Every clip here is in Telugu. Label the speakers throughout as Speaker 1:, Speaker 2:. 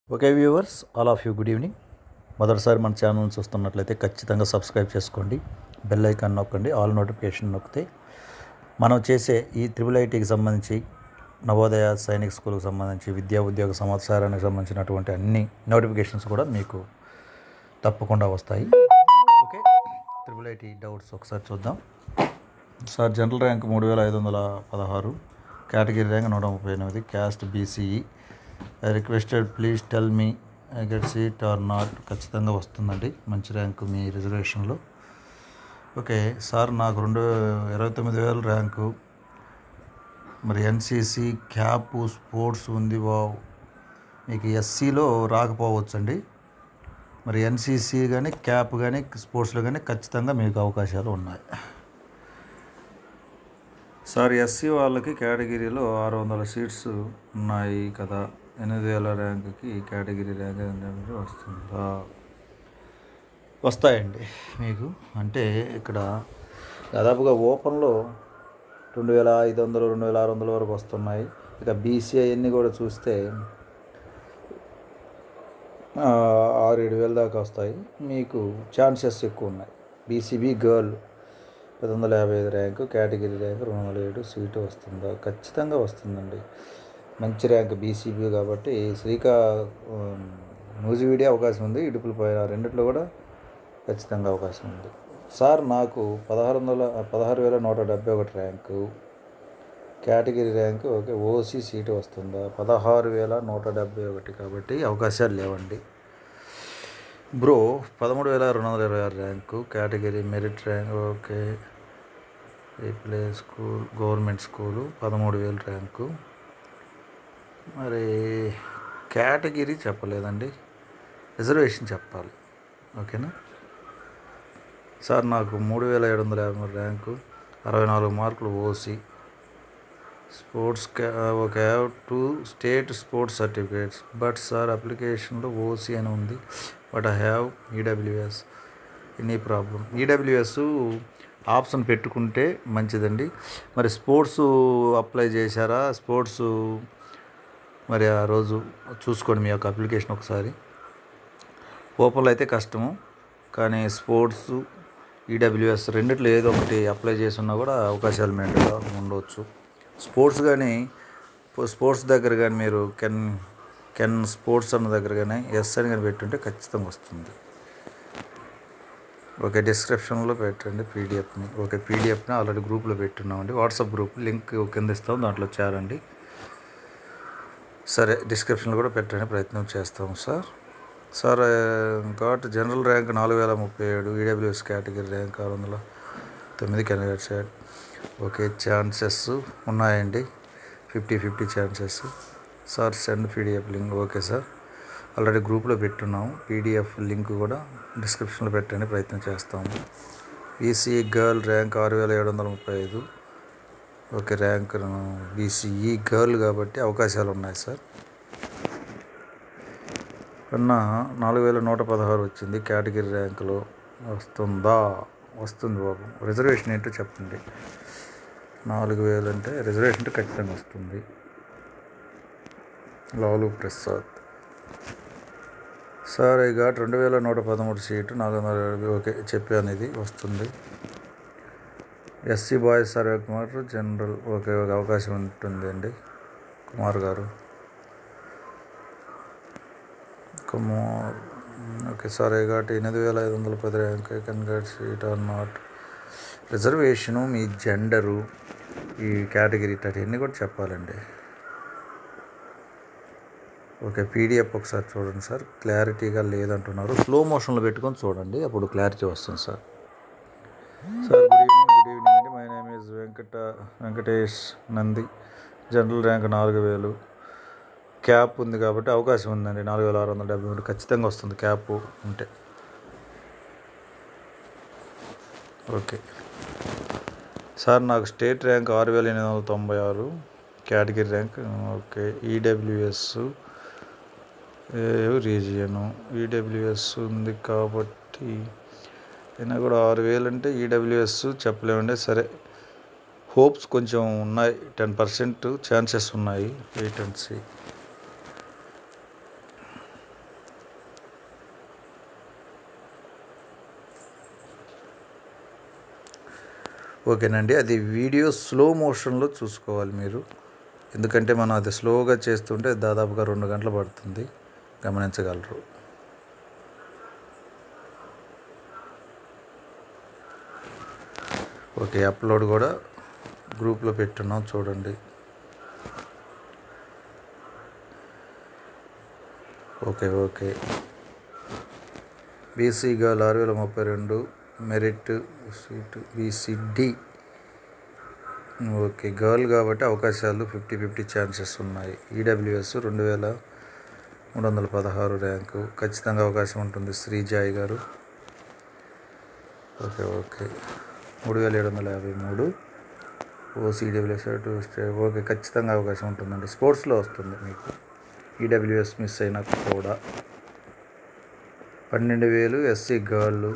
Speaker 1: okay viewers all of you good evening మొదటిసారి మన ఛానల్ చూస్తున్నట్లయితే ఖచ్చితంగా సబ్స్క్రైబ్ చేసుకోండి బెల్ ఐకాన్ నొక్కండి ఆల్ నోటిఫికేషన్ నొక్కితే మనం చేసే ఈ త్రిబుల్ ఐటీకి సంబంధించి నవోదయ సైనిక్ స్కూల్కి సంబంధించి విద్యా ఉద్యోగ సమాచారానికి సంబంధించినటువంటి అన్ని నోటిఫికేషన్స్ కూడా మీకు తప్పకుండా వస్తాయి ఓకే త్రిబుల్ ఐటీ డౌట్స్ ఒకసారి చూద్దాం సార్ జనరల్ ర్యాంక్ మూడు వేల ఐదు వందల పదహారు కేటగిరీ ర్యాంక్ నూట ముప్పై ఎనిమిది caste BCE requested please tell me get seat or not ఖచ్చితంగా వస్తుందండి మంచి ర్యాంకు మీ రిజర్వేషన్లో ఓకే సార్ నాకు రెండు ఇరవై తొమ్మిది వేల ర్యాంకు మరి ఎన్సీసీ క్యాప్ స్పోర్ట్స్ ఉంది వావ్ మీకు ఎస్సీలో రాకపోవచ్చండి మరి ఎన్సీసీ కానీ క్యాప్ కానీ స్పోర్ట్స్లో కానీ ఖచ్చితంగా మీకు అవకాశాలు ఉన్నాయి సార్ ఎస్సీ వాళ్ళకి కేటగిరీలో ఆరు వందల సీట్స్ ఉన్నాయి కదా ఎనిమిది వేల ర్యాంకుకి కేటగిరీ ర్యాంక్ అనేది వస్తుందా వస్తాయండి మీకు అంటే ఇక్కడ దాదాపుగా ఓపెన్లో రెండు వేల ఐదు వందలు రెండు వేల ఆరు వందల వరకు వస్తున్నాయి ఇక బీసీఐ అన్నీ కూడా చూస్తే ఆ, ఆరు ఏడు వేల దాకా వస్తాయి మీకు ఛాన్సెస్ ఎక్కువ ఉన్నాయి బీసీబీ గర్ల్ పది వందల యాభై ఐదు ర్యాంకు కేటగిరీ ర్యాంకు రెండు వందల ఏడు సీటు వస్తుందా ఖచ్చితంగా వస్తుందండి మంచి ర్యాంక్ బీసీబీ కాబట్టి శ్రీకా నూజివీడే అవకాశం ఉంది ఇడుపుల పైన రెండిట్లో కూడా ఖచ్చితంగా అవకాశం ఉంది సార్ నాకు పదహారు వందల పదహారు వేల నూట డెబ్బై ఒకటి rank category rank okay OC seat వస్తుందా పదహారు వేల నూట డెబ్బై ఒకటి కాబట్టి అవకాశాలు లేవండి బ్రో పదమూడు వేల రెండు వందల ఇరవై ఆరు rank category merit rank okay replay school government school పదమూడు వేలు ర్యాంకు మరి కేటగిరీ చెప్పలేదండి రిజర్వేషన్ చెప్పాలి ఓకేనా సార్ నాకు మూడు వేల ఏడు వందల యాభై మూడు ర్యాంకు అరవై నాలుగు మార్కులు ఓసీ స్పోర్ట్స్ ఒక have two state sports certificates but sir అప్లికేషన్లో ఓసీ అని ఉంది but I have EWS any problem EWS option పెట్టుకుంటే మంచిదండి మరి స్పోర్ట్స్ అప్లై చేశారా స్పోర్ట్స్ మరి ఆ రోజు చూసుకోండి మీ యొక్క అప్లికేషన్ ఒకసారి ఓపెన్లో అయితే కష్టము కానీ స్పోర్ట్స్ ఈడబ్ల్యూఎస్ రెండిట్లో ఏదో ఒకటి అప్లై చేసి ఉన్నా కూడా అవకాశాలు మెండుగా ఉండవచ్చు స్పోర్ట్స్ కానీ స్పోర్ట్స్ దగ్గర కానీ మీరు కెన్ కెన్ స్పోర్ట్స్ అన్న దగ్గర కానీ ఎస్ అని కానీ పెట్టుంటే ఖచ్చితంగా వస్తుంది ఓకే డిస్క్రిప్షన్లో పెట్టండి పీడిఎఫ్ని ఓకే పీడిఎఫ్ని ఆల్రెడీ గ్రూప్లో పెట్టున్నామండి వాట్సాప్ గ్రూప్ లింక్ కింద ఇస్తాం దాంట్లో చేరండి సరే డిస్క్రిప్షన్లో కూడా పెట్టండి ప్రయత్నం చేస్తాం సార్ సార్ ఘాట్ జనరల్ ర్యాంక్ నాలుగు వేల ముప్పై ఏడు ఈడబ్ల్యూఎస్ కేటగిరీ ర్యాంక్ ఆరు వందల తొమ్మిది కెనడా సైడ్ ఓకే ఛాన్సెస్ ఉన్నాయండి fifty fifty chances sir send PDF link okay sir already గ్రూప్లో పెట్టున్నాము పీడిఎఫ్ లింక్ కూడా డిస్క్రిప్షన్లో పెట్టండి ప్రయత్నం చేస్తాము ఈసీ గర్ల్ ర్యాంక్ ఆరు వేల ఏడు వందల ముప్పై ఐదు ఓకే ర్యాంక్ బీసీఈ గర్ల్ కాబట్టి అవకాశాలు ఉన్నాయి సార్ కన్నా నాలుగు వేల నూట పదహారు వచ్చింది కేటగిరీ ర్యాంకులో వస్తుందా వస్తుంది బాబు రిజర్వేషన్ ఏంటో చెప్పండి నాలుగు వేలు అంటే రిజర్వేషన్ అంటే ఖచ్చితంగా వస్తుంది లాలు ప్రసాద్ సార్ ఇక రెండు వేల నూట పదమూడు సీటు నాలుగు వందల యాభై ఓకే చెప్పాను ఇది వస్తుంది ఎస్సీ బాయ్స్ సర్వే కుమార్ జనరల్ ఓకే ఒక అవకాశం ఉంటుందండి కుమార్ గారు కుమార్ ఓకే సార్ కాబట్టి ఎనిమిది వేల ఐదు వందల పది ర్యాంక్ కన్గట్ సీట్ ఆర్ నాట్ రిజర్వేషను మీ జెండరు ఈ కేటగిరీ ఇట్లాంటి అన్నీ కూడా చెప్పాలండి ఓకే పీడిఎఫ్ ఒకసారి చూడండి సార్ క్లారిటీగా లేదంటున్నారు స్లో మోషన్లో పెట్టుకొని చూడండి అప్పుడు క్లారిటీ వస్తుంది sir sir good evening good evening అండి my name is Venkata Venkatesh Nandi general rank నాలుగు వేలు క్యాప్ ఉంది కాబట్టి అవకాశం ఉందండి నాలుగు వేల ఆరు వందల డెబ్బై మూడు ఖచ్చితంగా వస్తుంది క్యాప్ ఉంటే ఓకే సార్ నాకు స్టేట్ ర్యాంక్ ఆరు వేల ఎనిమిది వందల తొంభై ఆరు category rank okay EWS region EWS ఉంది కాబట్టి అయినా కూడా ఆరు వేలు అంటే ఈడబ్ల్యూఎస్ చెప్పలేమండి సరే హోప్స్ కొంచెం ఉన్నాయి టెన్ పర్సెంట్ ఛాన్సెస్ ఉన్నాయి వెయిట్ అండ్ సీ ఓకేనండి అది వీడియో స్లో మోషన్లో చూసుకోవాలి మీరు ఎందుకంటే మనం అది స్లోగా చేస్తుంటే దాదాపుగా రెండు గంటలు పడుతుంది గమనించగలరు ఓకే అప్లోడ్ కూడా గ్రూప్లో పెట్టున్నాం చూడండి ఓకే ఓకే బీసీ గర్ల్ ఆరు వేల ముప్పై రెండు merit seat BCD okay girl కాబట్టి అవకాశాలు ఫిఫ్టీ ఫిఫ్టీ ఛాన్సెస్ ఉన్నాయి ఈడబ్ల్యూఎస్ రెండు వేల మూడు వందల పదహారు ర్యాంకు ఖచ్చితంగా అవకాశం ఉంటుంది శ్రీజాయ్ గారు ఓకే ఓకే మూడు వేల ఏడు వందల యాభై మూడు ఓసీడబ్ల్యూఎస్ టూ ఓకే ఖచ్చితంగా అవకాశం ఉంటుందండి స్పోర్ట్స్లో వస్తుంది మీకు ఈడబ్ల్యూఎస్ మిస్ అయినా కూడా పన్నెండు వేలు ఎస్సీ గర్ల్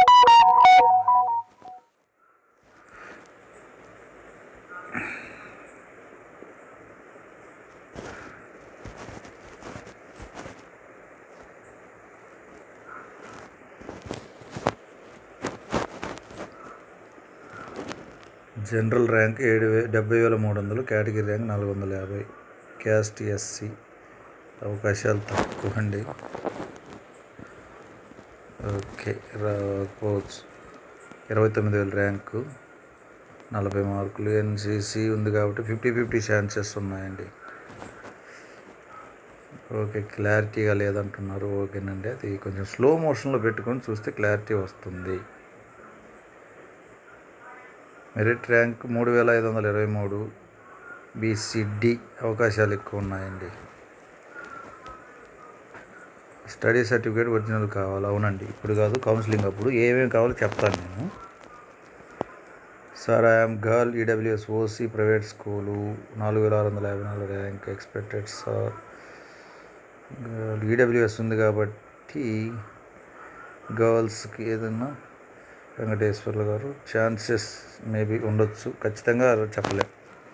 Speaker 1: జనరల్ ర్యాంక్ ఏడు వే డెబ్బై వేల మూడు వందలు కేటగిరీ ర్యాంక్ నాలుగు వందల యాభై క్యాస్ట్ ఎస్సీ అవకాశాలు తక్కువ అండి ఓకే రాకపోవచ్చు ఇరవై తొమ్మిది వేల ర్యాంకు నలభై మార్కులు ఎన్సీసీ ఉంది కాబట్టి ఫిఫ్టీ ఫిఫ్టీ ఛాన్సెస్ ఉన్నాయండి ఓకే క్లారిటీగా లేదంటున్నారు ఓకేనండి అది కొంచెం స్లో మోషన్లో పెట్టుకొని చూస్తే క్లారిటీ వస్తుంది మెరిట్ ర్యాంక్ మూడు వేల ఐదు వందల ఇరవై మూడు బీసీడి అవకాశాలు ఎక్కువ ఉన్నాయండి స్టడీ సర్టిఫికేట్ ఒరిజినల్ కావాలి అవునండి ఇప్పుడు కాదు కౌన్సిలింగ్ అప్పుడు ఏమేమి కావాలో చెప్తాను నేను sir I'm girl EWS OC private school నాలుగు వేల ఆరు వందల యాభై నాలుగు ర్యాంక్ ఎక్స్పెక్టెడ్ సార్ ఈడబ్ల్యూఎస్ ఉంది కాబట్టి గర్ల్స్కి ఏదన్నా వెంకటేశ్వర్లు గారు ఛాన్సెస్ మేబీ ఉండొచ్చు ఖచ్చితంగా చెప్పలేం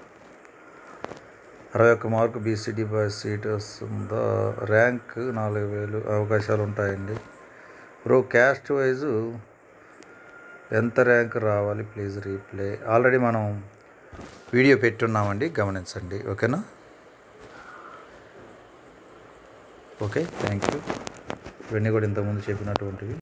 Speaker 1: అరవై ఒక్క మార్కు బీసీడీ బాయ్ సీట్ వస్తుందా ర్యాంక్ నాలుగు వేలు అవకాశాలు ఉంటాయండి బ్రో క్యాస్ట్ వైజు ఎంత ర్యాంక్ రావాలి ప్లీజ్ రీప్లే ఆల్రెడీ మనం వీడియో పెట్టున్నామండి గమనించండి ఓకేనా ఓకే థ్యాంక్ యూ ఇవన్నీ కూడా ఇంతకుముందు చెప్పినటువంటివి